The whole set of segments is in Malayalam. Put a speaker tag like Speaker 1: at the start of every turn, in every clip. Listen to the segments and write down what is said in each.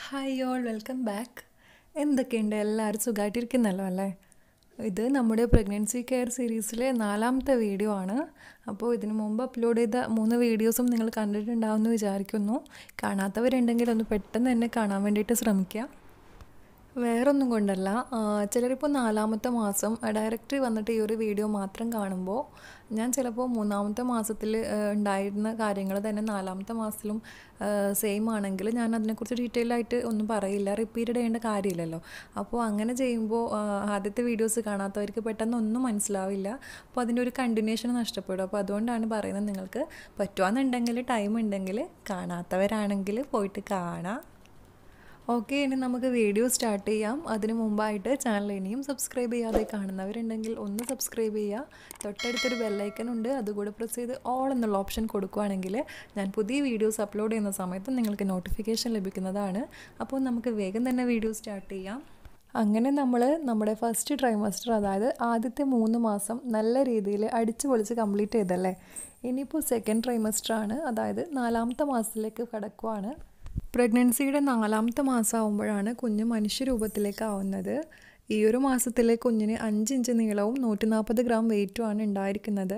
Speaker 1: ഹായ് ഓൾ വെൽക്കം ബാക്ക് എന്തൊക്കെയുണ്ട് എല്ലാവരും സുഖമായിട്ടിരിക്കുന്നല്ലോ അല്ലേ ഇത് നമ്മുടെ പ്രഗ്നൻസി കെയർ സീരീസിലെ നാലാമത്തെ വീഡിയോ ആണ് അപ്പോൾ ഇതിനു മുമ്പ് അപ്ലോഡ് ചെയ്ത മൂന്ന് വീഡിയോസും നിങ്ങൾ കണ്ടിട്ടുണ്ടാവുമെന്ന് വിചാരിക്കുന്നു കാണാത്തവരുണ്ടെങ്കിൽ ഒന്ന് പെട്ടെന്ന് തന്നെ കാണാൻ വേണ്ടിയിട്ട് ശ്രമിക്കുക വേറൊന്നും കൊണ്ടല്ല ആ, ചിലരിപ്പോൾ നാലാമത്തെ മാസം ഡയറക്റ്റ് വന്നിട്ട് ഈ ഒരു വീഡിയോ മാത്രം കാണുമ്പോൾ ഞാൻ ചിലപ്പോൾ മൂന്നാമത്തെ മാസത്തിൽ ഉണ്ടായിരുന്ന കാര്യങ്ങൾ തന്നെ നാലാമത്തെ മാസത്തിലും സെയിം ആണെങ്കിൽ ഞാൻ അതിനെക്കുറിച്ച് ഡീറ്റെയിൽ ആയിട്ട് ഒന്നും പറയില്ല റിപ്പീറ്റ് ചെയ്യേണ്ട കാര്യമില്ലല്ലോ അപ്പോൾ അങ്ങനെ ചെയ്യുമ്പോൾ ആ, ആദ്യത്തെ വീഡിയോസ് കാണാത്തവർക്ക് പെട്ടെന്ന് ഒന്നും മനസ്സിലാവില്ല അപ്പോൾ അതിൻ്റെ ഒരു കണ്ടിന്യൂഷൻ നഷ്ടപ്പെടും അപ്പോൾ അതുകൊണ്ടാണ് പറയുന്നത് നിങ്ങൾക്ക് പറ്റുവാന്നുണ്ടെങ്കിൽ ടൈം ഉണ്ടെങ്കിൽ കാണാത്തവരാണെങ്കിൽ പോയിട്ട് കാണാം ഓക്കെ ഇനി നമുക്ക് വീഡിയോ സ്റ്റാർട്ട് ചെയ്യാം അതിന് മുമ്പായിട്ട് ചാനൽ ഇനിയും സബ്സ്ക്രൈബ് ചെയ്യാതെ കാണുന്നവരുണ്ടെങ്കിൽ ഒന്ന് സബ്സ്ക്രൈബ് ചെയ്യുക തൊട്ടടുത്തൊരു ബെല്ലൈക്കൺ ഉണ്ട് അതുകൂടെ പ്രസ് ചെയ്ത് ഓൾ എന്നുള്ള ഓപ്ഷൻ കൊടുക്കുകയാണെങ്കിൽ ഞാൻ പുതിയ വീഡിയോസ് അപ്ലോഡ് ചെയ്യുന്ന സമയത്ത് നിങ്ങൾക്ക് നോട്ടിഫിക്കേഷൻ ലഭിക്കുന്നതാണ് അപ്പോൾ നമുക്ക് വേഗം തന്നെ വീഡിയോ സ്റ്റാർട്ട് ചെയ്യാം അങ്ങനെ നമ്മൾ നമ്മുടെ ഫസ്റ്റ് ട്രൈമസ്റ്റർ അതായത് ആദ്യത്തെ മൂന്ന് മാസം നല്ല രീതിയിൽ അടിച്ചു പൊളിച്ച് കംപ്ലീറ്റ് ചെയ്തല്ലേ ഇനിയിപ്പോൾ സെക്കൻഡ് ട്രൈമസ്റ്റർ ആണ് അതായത് നാലാമത്തെ മാസത്തിലേക്ക് കടക്കുവാണ് പ്രഗ്നൻസിയുടെ നാലാമത്തെ മാസം ആകുമ്പോഴാണ് കുഞ്ഞ് മനുഷ്യരൂപത്തിലേക്ക് ആവുന്നത് ഈ ഒരു മാസത്തിൽ കുഞ്ഞിന് അഞ്ച് ഇഞ്ച് നീളവും നൂറ്റി നാൽപ്പത് ഗ്രാം വെയിറ്റുമാണ് ഉണ്ടായിരിക്കുന്നത്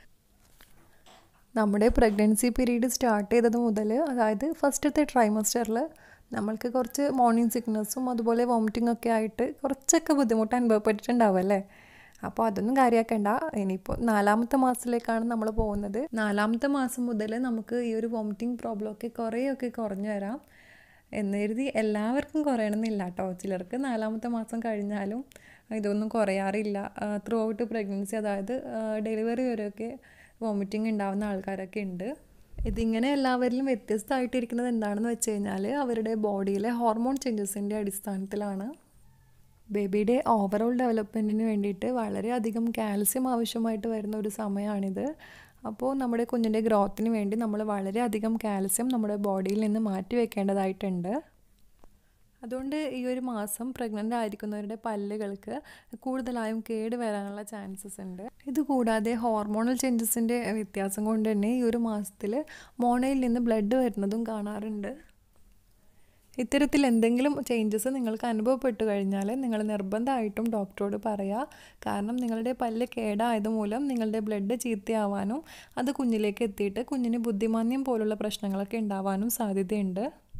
Speaker 1: നമ്മുടെ പ്രഗ്നൻസി പീരീഡ് സ്റ്റാർട്ട് ചെയ്തത് മുതൽ അതായത് ഫസ്റ്റത്തെ ട്രൈമസ്റ്ററിൽ നമ്മൾക്ക് കുറച്ച് മോർണിംഗ് സിക്നസ്സും അതുപോലെ വോമിറ്റിംഗ് ഒക്കെ ആയിട്ട് കുറച്ചൊക്കെ ബുദ്ധിമുട്ട് അനുഭവപ്പെട്ടിട്ടുണ്ടാവും അല്ലേ അപ്പോൾ അതൊന്നും കാര്യമാക്കണ്ട ഇനിയിപ്പോൾ നാലാമത്തെ മാസത്തിലേക്കാണ് നമ്മൾ പോകുന്നത് നാലാമത്തെ മാസം മുതൽ നമുക്ക് ഈ ഒരു വോമിറ്റിംഗ് പ്രോബ്ലം ഒക്കെ കുറേയൊക്കെ കുറഞ്ഞു വരാം എന്ന് കരുതി എല്ലാവർക്കും കുറയണമെന്നില്ല കേട്ടോ ചിലർക്ക് നാലാമത്തെ മാസം കഴിഞ്ഞാലും ഇതൊന്നും കുറയാറില്ല ത്രൂ ഔട്ട് പ്രഗ്നൻസി അതായത് ഡെലിവറി വരെയൊക്കെ വോമിറ്റിംഗ് ഉണ്ടാവുന്ന ആൾക്കാരൊക്കെ ഉണ്ട് ഇതിങ്ങനെ എല്ലാവരിലും വ്യത്യസ്തമായിട്ടിരിക്കുന്നത് എന്താണെന്ന് വെച്ച് കഴിഞ്ഞാൽ അവരുടെ ബോഡിയിലെ ഹോർമോൺ ചേഞ്ചസിൻ്റെ അടിസ്ഥാനത്തിലാണ് ബേബിയുടെ ഓവറോൾ ഡെവലപ്മെൻറ്റിന് വേണ്ടിയിട്ട് വളരെയധികം കാൽസ്യം ആവശ്യമായിട്ട് വരുന്ന ഒരു സമയമാണിത് അപ്പോൾ നമ്മുടെ കുഞ്ഞിൻ്റെ ഗ്രോത്തിന് വേണ്ടി നമ്മൾ വളരെയധികം കാൽസ്യം നമ്മുടെ ബോഡിയിൽ നിന്ന് മാറ്റി വെക്കേണ്ടതായിട്ടുണ്ട് അതുകൊണ്ട് ഈ ഒരു മാസം പ്രഗ്നൻ്റ് ആയിരിക്കുന്നവരുടെ പല്ലുകൾക്ക് കൂടുതലായും കേട് വരാനുള്ള ചാൻസസ് ഉണ്ട് ഇതുകൂടാതെ ഹോർമോണൽ ചേഞ്ചസിൻ്റെ വ്യത്യാസം കൊണ്ട് തന്നെ ഈ ഒരു മാസത്തിൽ മോണയിൽ നിന്ന് ബ്ലഡ് വരുന്നതും കാണാറുണ്ട് ഇത്തരത്തിൽ എന്തെങ്കിലും ചേഞ്ചസ് നിങ്ങൾക്ക് അനുഭവപ്പെട്ടു കഴിഞ്ഞാൽ നിങ്ങൾ നിർബന്ധമായിട്ടും ഡോക്ടറോട് പറയുക കാരണം നിങ്ങളുടെ പല്ല് കേടായത് മൂലം നിങ്ങളുടെ ബ്ലഡ് ചീത്തയാവാനും അത് കുഞ്ഞിലേക്ക് എത്തിയിട്ട് കുഞ്ഞിന് ബുദ്ധിമാന്യം പോലുള്ള പ്രശ്നങ്ങളൊക്കെ ഉണ്ടാവാനും സാധ്യതയുണ്ട്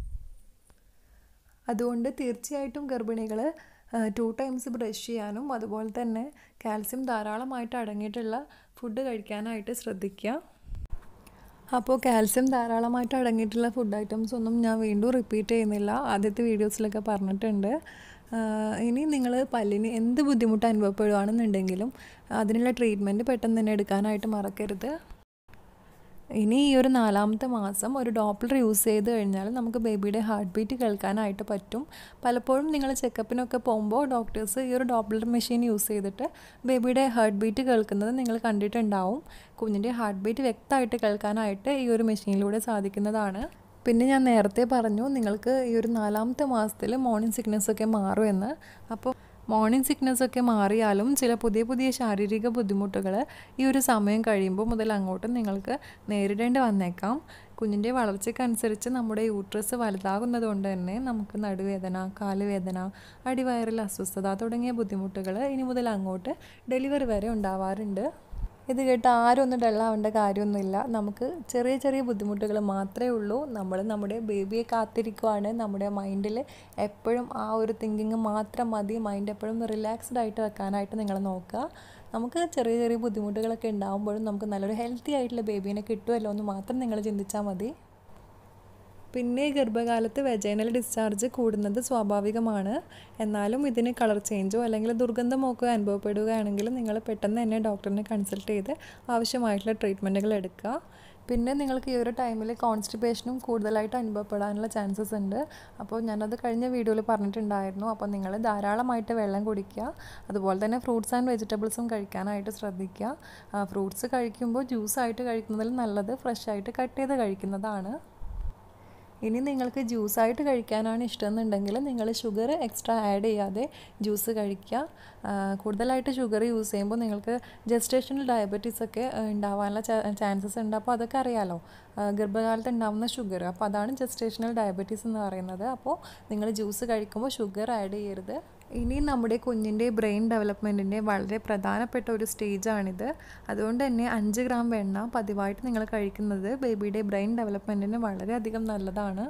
Speaker 1: അതുകൊണ്ട് തീർച്ചയായിട്ടും ഗർഭിണികൾ ടു ടൈംസ് ബ്രഷ് ചെയ്യാനും അതുപോലെ തന്നെ കാൽസ്യം ധാരാളമായിട്ട് അടങ്ങിയിട്ടുള്ള ഫുഡ് കഴിക്കാനായിട്ട് ശ്രദ്ധിക്കുക അപ്പോൾ കാൽസ്യം ധാരാളമായിട്ട് അടങ്ങിയിട്ടുള്ള ഫുഡ് ഐറ്റംസ് ഒന്നും ഞാൻ വീണ്ടും റിപ്പീറ്റ് ചെയ്യുന്നില്ല ആദ്യത്തെ വീഡിയോസിലൊക്കെ പറഞ്ഞിട്ടുണ്ട് ഇനി നിങ്ങൾ പല്ലിന് എന്ത് ബുദ്ധിമുട്ട് അനുഭവപ്പെടുകയാണെന്നുണ്ടെങ്കിലും അതിനുള്ള ട്രീറ്റ്മെൻറ്റ് പെട്ടെന്ന് തന്നെ എടുക്കാനായിട്ട് മറക്കരുത് ഇനി ഈ ഒരു നാലാമത്തെ മാസം ഒരു ഡോപ്ലർ യൂസ് ചെയ്ത് കഴിഞ്ഞാൽ നമുക്ക് ബേബിയുടെ ഹാർട്ട് ബീറ്റ് കേൾക്കാനായിട്ട് പറ്റും പലപ്പോഴും നിങ്ങൾ ചെക്കപ്പിനൊക്കെ പോകുമ്പോൾ ഡോക്ടേഴ്സ് ഈ ഒരു ഡോപ്ലർ മെഷീൻ യൂസ് ചെയ്തിട്ട് ബേബിയുടെ ഹാർട്ട് ബീറ്റ് കേൾക്കുന്നത് നിങ്ങൾ കണ്ടിട്ടുണ്ടാവും കുഞ്ഞിൻ്റെ ഹാർട്ട് ബീറ്റ് വ്യക്തമായിട്ട് കേൾക്കാനായിട്ട് ഈ ഒരു മെഷീനിലൂടെ സാധിക്കുന്നതാണ് പിന്നെ ഞാൻ നേരത്തെ പറഞ്ഞു നിങ്ങൾക്ക് ഈ ഒരു നാലാമത്തെ മാസത്തിൽ മോർണിംഗ് സിക്നസ് ഒക്കെ മാറുമെന്ന് അപ്പോൾ മോർണിംഗ് സിക്നസ് ഒക്കെ മാറിയാലും ചില പുതിയ പുതിയ ശാരീരിക ബുദ്ധിമുട്ടുകൾ ഈ ഒരു സമയം കഴിയുമ്പോൾ മുതൽ അങ്ങോട്ട് നിങ്ങൾക്ക് നേരിടേണ്ടി വന്നേക്കാം കുഞ്ഞിൻ്റെ വളർച്ചയ്ക്കനുസരിച്ച് നമ്മുടെ യൂട്രസ് വലുതാകുന്നത് കൊണ്ട് തന്നെ നമുക്ക് നടുവേദന കാലുവേദന അടിവയറിൽ അസ്വസ്ഥത തുടങ്ങിയ ബുദ്ധിമുട്ടുകൾ ഇനി മുതൽ അങ്ങോട്ട് ഡെലിവറി വരെ ഉണ്ടാവാറുണ്ട് ഇത് കേട്ട് ആരും ഒന്നും ഡള്ളാവേണ്ട കാര്യമൊന്നുമില്ല നമുക്ക് ചെറിയ ചെറിയ ബുദ്ധിമുട്ടുകൾ മാത്രമേ ഉള്ളൂ നമ്മൾ നമ്മുടെ ബേബിയെ കാത്തിരിക്കുവാണ് നമ്മുടെ മൈൻഡിൽ എപ്പോഴും ആ ഒരു തിങ്കിങ് മാത്രം മതി മൈൻഡ് എപ്പോഴും റിലാക്സ്ഡ് ആയിട്ട് വെക്കാനായിട്ട് നിങ്ങൾ നോക്കുക നമുക്ക് ചെറിയ ചെറിയ ബുദ്ധിമുട്ടുകളൊക്കെ ഉണ്ടാകുമ്പോഴും നമുക്ക് നല്ലൊരു ഹെൽത്തി ആയിട്ടുള്ള ബേബീനെ കിട്ടുമല്ലോ എന്ന് മാത്രം നിങ്ങൾ ചിന്തിച്ചാൽ മതി പിന്നെ ഗർഭകാലത്ത് വെജൈനൽ ഡിസ്ചാർജ് കൂടുന്നത് സ്വാഭാവികമാണ് എന്നാലും ഇതിന് കളർ ചേഞ്ചോ അല്ലെങ്കിൽ ദുർഗന്ധമോ ഒക്കെ അനുഭവപ്പെടുകയാണെങ്കിൽ നിങ്ങൾ പെട്ടെന്ന് തന്നെ ഡോക്ടറിനെ കൺസൾട്ട് ചെയ്ത് ആവശ്യമായിട്ടുള്ള ട്രീറ്റ്മെൻറ്റുകൾ എടുക്കുക പിന്നെ നിങ്ങൾക്ക് ഈ ഒരു ടൈമിൽ കോൺസ്റ്റിപ്പേഷനും കൂടുതലായിട്ട് അനുഭവപ്പെടാനുള്ള ചാൻസസ് ഉണ്ട് അപ്പോൾ ഞാനത് കഴിഞ്ഞ വീഡിയോയിൽ പറഞ്ഞിട്ടുണ്ടായിരുന്നു അപ്പോൾ നിങ്ങൾ ധാരാളമായിട്ട് വെള്ളം കുടിക്കുക അതുപോലെ തന്നെ ഫ്രൂട്ട്സ് ആൻഡ് വെജിറ്റബിൾസും കഴിക്കാനായിട്ട് ശ്രദ്ധിക്കുക ഫ്രൂട്ട്സ് കഴിക്കുമ്പോൾ ജ്യൂസായിട്ട് കഴിക്കുന്നതിൽ നല്ലത് ഫ്രഷ് ആയിട്ട് കട്ട് ചെയ്ത് കഴിക്കുന്നതാണ് ഇനി നിങ്ങൾക്ക് ജ്യൂസായിട്ട് കഴിക്കാനാണ് ഇഷ്ടമെന്നുണ്ടെങ്കിൽ നിങ്ങൾ ഷുഗർ എക്സ്ട്രാ ആഡ് ചെയ്യാതെ ജ്യൂസ് കഴിക്കുക ആ, കൂടുതലായിട്ട് ഷുഗർ യൂസ് ചെയ്യുമ്പോൾ നിങ്ങൾക്ക് ജസ്റ്റേഷണൽ ഡയബറ്റീസ് ഒക്കെ ആ, ഉണ്ടാവാനുള്ള ചാൻസസ് ഉണ്ട് അപ്പോൾ അതൊക്കെ അറിയാലോ ഗർഭകാലത്ത് ഉണ്ടാകുന്ന ഷുഗർ അപ്പോൾ അതാണ് ജസ്റ്റേഷണൽ ഡയബറ്റീസ് എന്ന് പറയുന്നത് അപ്പോൾ നിങ്ങൾ ജ്യൂസ് കഴിക്കുമ്പോൾ ഷുഗർ ആഡ് ചെയ്യരുത് ഇനി നമ്മുടെ കുഞ്ഞിൻ്റെ ബ്രെയിൻ ഡെവലപ്മെൻറ്റിൻ്റെ വളരെ പ്രധാനപ്പെട്ട ഒരു സ്റ്റേജാണിത് അതുകൊണ്ട് തന്നെ അഞ്ച് ഗ്രാം വെണ്ണ പതിവായിട്ട് നിങ്ങൾ കഴിക്കുന്നത് ബേബിയുടെ ബ്രെയിൻ ഡെവലപ്മെൻറ്റിന് വളരെയധികം നല്ലതാണ്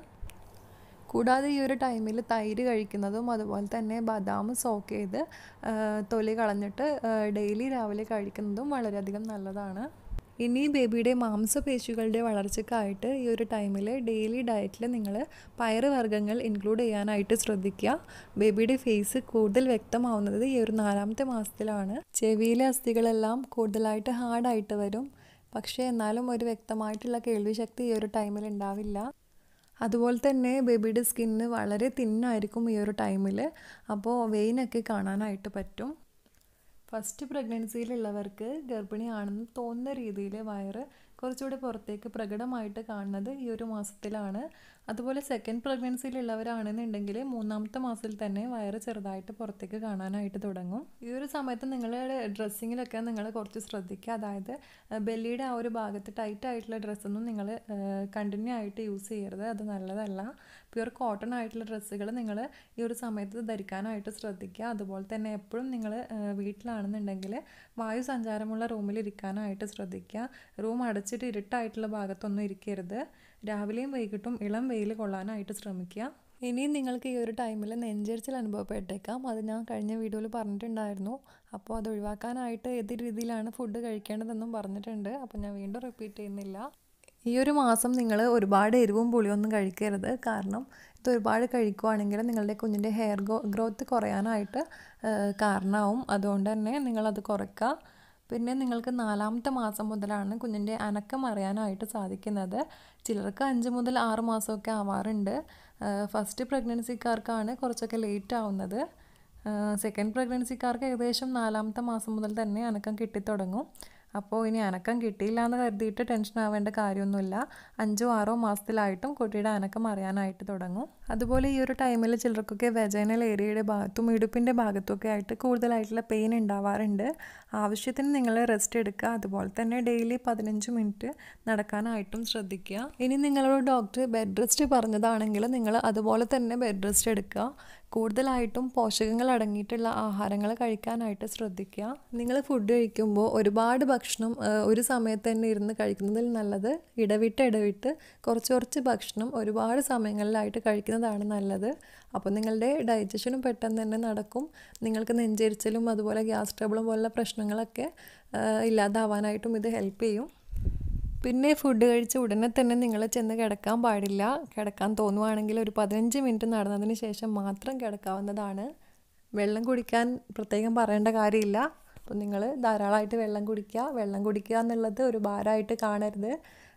Speaker 1: കൂടാതെ ഈ ഒരു ടൈമിൽ തൈര് കഴിക്കുന്നതും അതുപോലെ തന്നെ ബദാം സോക്ക് ചെയ്ത് തൊലി കളഞ്ഞിട്ട് ഡെയിലി രാവിലെ കഴിക്കുന്നതും വളരെയധികം നല്ലതാണ് ഇനി ബേബിയുടെ മാംസപേശികളുടെ വളർച്ചയ്ക്കായിട്ട് ഈ ഒരു ടൈമിൽ ഡെയിലി ഡയറ്റിൽ നിങ്ങൾ പയറ് വർഗ്ഗങ്ങൾ ഇൻക്ലൂഡ് ചെയ്യാനായിട്ട് ശ്രദ്ധിക്കുക ബേബിയുടെ ഫേസ് കൂടുതൽ വ്യക്തമാവുന്നത് ഈ ഒരു നാലാമത്തെ മാസത്തിലാണ് ചെവിയിലെ അസ്ഥികളെല്ലാം കൂടുതലായിട്ട് ഹാർഡായിട്ട് വരും പക്ഷേ എന്നാലും ഒരു വ്യക്തമായിട്ടുള്ള കേൾവിശക്തി ഈ ഒരു ടൈമിൽ ഉണ്ടാവില്ല അതുപോലെ തന്നെ ബേബിയുടെ സ്കിന്ന് വളരെ തിന്നായിരിക്കും ഈ ഒരു ടൈമിൽ അപ്പോൾ വെയിനൊക്കെ കാണാനായിട്ട് പറ്റും ഫസ്റ്റ് പ്രഗ്നൻസിയിലുള്ളവർക്ക് ഗർഭിണിയാണെന്ന് തോന്നുന്ന രീതിയിൽ വയറ് കുറച്ചുകൂടി പുറത്തേക്ക് പ്രകടമായിട്ട് കാണുന്നത് ഈ ഒരു മാസത്തിലാണ് അതുപോലെ സെക്കൻഡ് പ്രഗ്നൻസിയിലുള്ളവരാണെന്നുണ്ടെങ്കിൽ മൂന്നാമത്തെ മാസത്തിൽ തന്നെ വയറ് ചെറുതായിട്ട് പുറത്തേക്ക് കാണാനായിട്ട് തുടങ്ങും ഈ ഒരു സമയത്ത് നിങ്ങളുടെ ഡ്രസ്സിങ്ങിലൊക്കെ നിങ്ങൾ കുറച്ച് ശ്രദ്ധിക്കുക അതായത് ബെല്ലിയുടെ ആ ഒരു ഭാഗത്ത് ടൈറ്റ് ആയിട്ടുള്ള ഡ്രസ്സൊന്നും നിങ്ങൾ കണ്ടിന്യൂ ആയിട്ട് യൂസ് ചെയ്യരുത് അത് നല്ലതല്ല പ്യുർ കോട്ടൺ ആയിട്ടുള്ള ഡ്രസ്സുകൾ നിങ്ങൾ ഈ ഒരു സമയത്ത് ധരിക്കാനായിട്ട് ശ്രദ്ധിക്കുക അതുപോലെ തന്നെ എപ്പോഴും നിങ്ങൾ വീട്ടിലാണെന്നുണ്ടെങ്കിൽ വായു സഞ്ചാരമുള്ള റൂമിൽ ഇരിക്കാനായിട്ട് ശ്രദ്ധിക്കുക റൂം അടച്ചിട്ട് ഇരുട്ടായിട്ടുള്ള ഭാഗത്തൊന്നും ഇരിക്കരുത് രാവിലെയും വൈകിട്ടും ഇളം വെയിൽ കൊള്ളാനായിട്ട് ശ്രമിക്കുക ഇനിയും നിങ്ങൾക്ക് ഈ ഒരു ടൈമിൽ നെഞ്ചരിച്ചിൽ അനുഭവപ്പെട്ടേക്കാം അത് ഞാൻ കഴിഞ്ഞ വീഡിയോയിൽ പറഞ്ഞിട്ടുണ്ടായിരുന്നു അപ്പോൾ അത് ഒഴിവാക്കാനായിട്ട് ഏത് രീതിയിലാണ് ഫുഡ് കഴിക്കേണ്ടതെന്നും പറഞ്ഞിട്ടുണ്ട് അപ്പോൾ ഞാൻ വീണ്ടും റിപ്പീറ്റ് ചെയ്യുന്നില്ല ഈ ഒരു മാസം നിങ്ങൾ ഒരുപാട് എരിവും പുളിയൊന്നും കഴിക്കരുത് കാരണം ഇത് ഒരുപാട് കഴിക്കുവാണെങ്കിൽ നിങ്ങളുടെ കുഞ്ഞിൻ്റെ ഹെയർ ഗ്രോത്ത് കുറയാനായിട്ട് കാരണമാവും അതുകൊണ്ട് തന്നെ നിങ്ങളത് കുറയ്ക്കുക പിന്നെ നിങ്ങൾക്ക് നാലാമത്തെ മാസം മുതലാണ് കുഞ്ഞിൻ്റെ അനക്കം അറിയാനായിട്ട് സാധിക്കുന്നത് ചിലർക്ക് അഞ്ച് മുതൽ ആറ് മാസമൊക്കെ ആവാറുണ്ട് ഫസ്റ്റ് പ്രഗ്നൻസിക്കാർക്കാണ് കുറച്ചൊക്കെ ലേറ്റ് ആവുന്നത് സെക്കൻഡ് പ്രഗ്നൻസിക്കാർക്ക് ഏകദേശം നാലാമത്തെ മാസം മുതൽ തന്നെ അനക്കം കിട്ടിത്തുടങ്ങും അപ്പോൾ ഇനി അനക്കം കിട്ടിയില്ല എന്ന് കരുതിയിട്ട് ടെൻഷൻ ആവേണ്ട കാര്യമൊന്നുമില്ല അഞ്ചോ ആറോ മാസത്തിലായിട്ടും കുട്ടിയുടെ അനക്കം അറിയാനായിട്ട് തുടങ്ങും അതുപോലെ ഈ ഒരു ടൈമിൽ ചിലർക്കൊക്കെ വെജൈനൽ ഏരിയയുടെ ഭാഗത്തും ഇടുപ്പിൻ്റെ ഭാഗത്തുമൊക്കെ ആയിട്ട് കൂടുതലായിട്ടുള്ള പെയിൻ ഉണ്ടാവാറുണ്ട് ആവശ്യത്തിന് നിങ്ങൾ റെസ്റ്റ് എടുക്കുക അതുപോലെ തന്നെ ഡെയിലി പതിനഞ്ച് മിനിറ്റ് നടക്കാനായിട്ടും ശ്രദ്ധിക്കുക ഇനി നിങ്ങളോട് ഡോക്ടർ ബെഡ് റെസ്റ്റ് പറഞ്ഞതാണെങ്കിൽ നിങ്ങൾ അതുപോലെ തന്നെ ബെഡ് റെസ്റ്റ് എടുക്കുക കൂടുതലായിട്ടും പോഷകങ്ങൾ അടങ്ങിയിട്ടുള്ള ആഹാരങ്ങൾ കഴിക്കാനായിട്ട് ശ്രദ്ധിക്കുക നിങ്ങൾ ഫുഡ് കഴിക്കുമ്പോൾ ഒരുപാട് ഭക്ഷണം ഒരു സമയത്ത് തന്നെ ഇരുന്ന് കഴിക്കുന്നതിൽ നല്ലത് ഇടവിട്ട് ഇടവിട്ട് കുറച്ച് കുറച്ച് ഭക്ഷണം ഒരുപാട് സമയങ്ങളിലായിട്ട് കഴിക്കുന്നതാണ് നല്ലത് അപ്പോൾ നിങ്ങളുടെ ഡൈജഷനും പെട്ടെന്ന് തന്നെ നടക്കും നിങ്ങൾക്ക് നെഞ്ചരിച്ചലും അതുപോലെ ഗ്യാസ് ട്രബിളും പോലുള്ള പ്രശ്നങ്ങളൊക്കെ ഇല്ലാതാവാനായിട്ടും ഇത് ഹെൽപ്പ് ചെയ്യും പിന്നെ ഫുഡ് കഴിച്ച് ഉടനെ തന്നെ നിങ്ങൾ ചെന്ന് കിടക്കാൻ പാടില്ല കിടക്കാൻ തോന്നുവാണെങ്കിൽ ഒരു പതിനഞ്ച് മിനിറ്റ് നടന്നതിന് ശേഷം മാത്രം കിടക്കാവുന്നതാണ് വെള്ളം കുടിക്കാൻ പ്രത്യേകം പറയേണ്ട കാര്യമില്ല അപ്പോൾ നിങ്ങൾ ധാരാളമായിട്ട് വെള്ളം കുടിക്കുക വെള്ളം കുടിക്കുക എന്നുള്ളത് ഒരു ഭാരമായിട്ട് കാണരുത്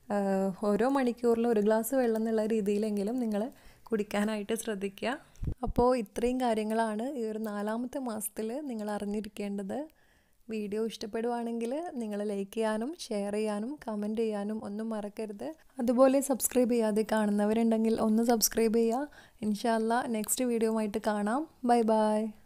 Speaker 1: ഓരോ മണിക്കൂറിലും ഒരു ഗ്ലാസ് വെള്ളം എന്നുള്ള രീതിയിലെങ്കിലും നിങ്ങൾ കുടിക്കാനായിട്ട് ശ്രദ്ധിക്കുക അപ്പോൾ ഇത്രയും കാര്യങ്ങളാണ് ഈ ഒരു നാലാമത്തെ മാസത്തിൽ നിങ്ങൾ അറിഞ്ഞിരിക്കേണ്ടത് വീഡിയോ ഇഷ്ടപ്പെടുവാണെങ്കിൽ നിങ്ങൾ ലൈക്ക് ചെയ്യാനും ഷെയർ ചെയ്യാനും കമൻറ്റ് ചെയ്യാനും ഒന്നും മറക്കരുത് അതുപോലെ സബ്സ്ക്രൈബ് ചെയ്യാതെ കാണുന്നവരുണ്ടെങ്കിൽ ഒന്ന് സബ്സ്ക്രൈബ് ചെയ്യുക ഇൻഷാല്ല നെക്സ്റ്റ് വീഡിയോ ആയിട്ട് കാണാം ബൈ ബൈ